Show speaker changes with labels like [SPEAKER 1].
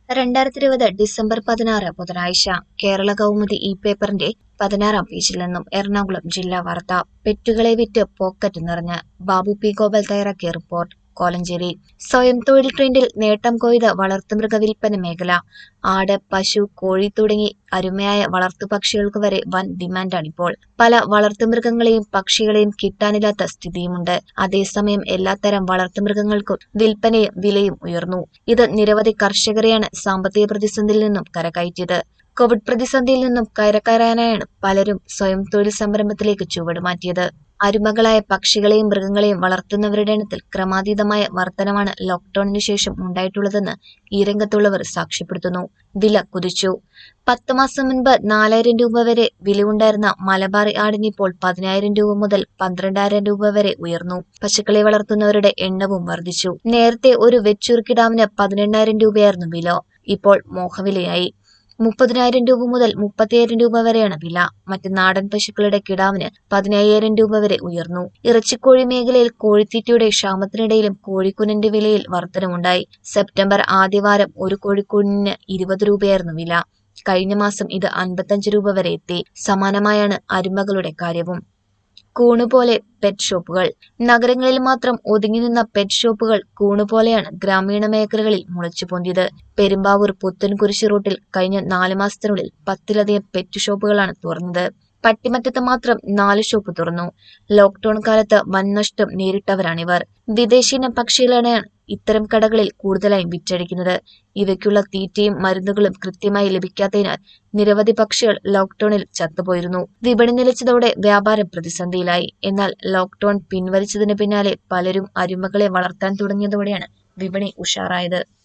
[SPEAKER 1] രണ്ടായിരത്തി ഇരുപത് ഡിസംബർ പതിനാറ് ബുധനാഴ്ച കേരള കൗമുദി ഈ പേപ്പറിന്റെ പതിനാറാം പേജിൽ നിന്നും എറണാകുളം ജില്ലാ വാർത്ത പെറ്റുകളെ വിറ്റ് പോക്കറ്റ് നിറഞ്ഞ് ബാബു പി ഗോപാൽ തയ്യാറാക്കിയ റിപ്പോർട്ട് കോലഞ്ചേരി സ്വയം തൊഴിൽ ട്രെൻഡിൽ നേട്ടം കൊയ്ത വളർത്തുമൃഗ വിൽപ്പന മേഖല ആട് പശു കോഴി തുടങ്ങി അരുമയായ വളർത്തുപക്ഷികൾക്ക് വരെ വൻ ഡിമാൻഡാണിപ്പോൾ പല വളർത്തുമൃഗങ്ങളെയും പക്ഷികളെയും കിട്ടാനില്ലാത്ത സ്ഥിതിയുമുണ്ട് അതേസമയം എല്ലാത്തരം വളർത്തുമൃഗങ്ങൾക്കും വിൽപ്പനയും വിലയും ഉയർന്നു ഇത് നിരവധി കർഷകരെയാണ് സാമ്പത്തിക പ്രതിസന്ധിയിൽ നിന്നും കരകയറ്റിയത് കോവിഡ് പ്രതിസന്ധിയിൽ നിന്നും കരകയറാനായാണ് പലരും സ്വയം തൊഴിൽ സംരംഭത്തിലേക്ക് ചുവടുമാറ്റിയത് അരുമകളായ പക്ഷികളെയും മൃഗങ്ങളെയും വളർത്തുന്നവരുടെ എണ്ണത്തിൽ ക്രമാതീതമായ വർധനമാണ് ലോക്ഡൌണിന് ശേഷം ഉണ്ടായിട്ടുള്ളതെന്ന് ഈ രംഗത്തുള്ളവർ സാക്ഷ്യപ്പെടുത്തുന്നു വില കുതിച്ചു പത്ത് മാസം മുൻപ് നാലായിരം രൂപ വരെ വിലയുണ്ടായിരുന്ന മലബാറി ആടിന് ഇപ്പോൾ പതിനായിരം രൂപ മുതൽ പന്ത്രണ്ടായിരം രൂപ വരെ ഉയർന്നു പശുക്കളെ വളർത്തുന്നവരുടെ എണ്ണവും വർദ്ധിച്ചു നേരത്തെ ഒരു വെച്ചുറുക്കിടാവിന് പതിനെണ്ണായിരം രൂപയായിരുന്നു വില ഇപ്പോൾ മോഹവിലയായി മുപ്പതിനായിരം രൂപ മുതൽ മുപ്പത്തിയായിരം രൂപ വരെയാണ് വില മറ്റ് നാടൻ പശുക്കളുടെ കിടാവിന് പതിനയ്യായിരം രൂപ വരെ ഉയർന്നു ഇറച്ചിക്കോഴി മേഖലയിൽ കോഴിത്തീറ്റയുടെ ക്ഷാമത്തിനിടയിലും കോഴിക്കുഞ്ഞിന്റെ വിലയിൽ വർധനമുണ്ടായി സെപ്റ്റംബർ ആദ്യവാരം ഒരു കോഴിക്കുഞ്ഞിന് ഇരുപത് രൂപയായിരുന്നു വില കഴിഞ്ഞ മാസം ഇത് അൻപത്തഞ്ച് രൂപ വരെ എത്തി സമാനമായാണ് അരുമകളുടെ കാര്യവും കൂണുപോലെ പെറ്റ് ഷോപ്പുകൾ നഗരങ്ങളിൽ മാത്രം ഒതുങ്ങി നിന്ന പെറ്റ് ഷോപ്പുകൾ കൂണുപോലെയാണ് ഗ്രാമീണ മേഖലകളിൽ മുളച്ചു പൊന്തിയത് പെരുമ്പാവൂർ പുത്തൻകുരിശ് റൂട്ടിൽ കഴിഞ്ഞ നാല് മാസത്തിനുള്ളിൽ പത്തിലധികം പെറ്റ് ഷോപ്പുകളാണ് തുറന്നത് പട്ടിമറ്റത്ത് മാത്രം നാല് ഷോപ്പ് തുറന്നു ലോക്ഡൌൺ കാലത്ത് വൻ നഷ്ടം നേരിട്ടവരാണിവർ വിദേശീന പക്ഷികളാണ് ഇത്തരം കടകളിൽ കൂടുതലായും വിറ്റഴിക്കുന്നത് ഇവയ്ക്കുള്ള തീറ്റയും മരുന്നുകളും കൃത്യമായി ലഭിക്കാത്തതിനാൽ നിരവധി പക്ഷികൾ ലോക്ഡൌണിൽ ചത്തുപോയിരുന്നു വിപണി നിലച്ചതോടെ വ്യാപാരം പ്രതിസന്ധിയിലായി എന്നാൽ ലോക്ഡൌൺ പിൻവലിച്ചതിന് പിന്നാലെ പലരും അരുമകളെ വളർത്താൻ തുടങ്ങിയതോടെയാണ് വിപണി ഉഷാറായത്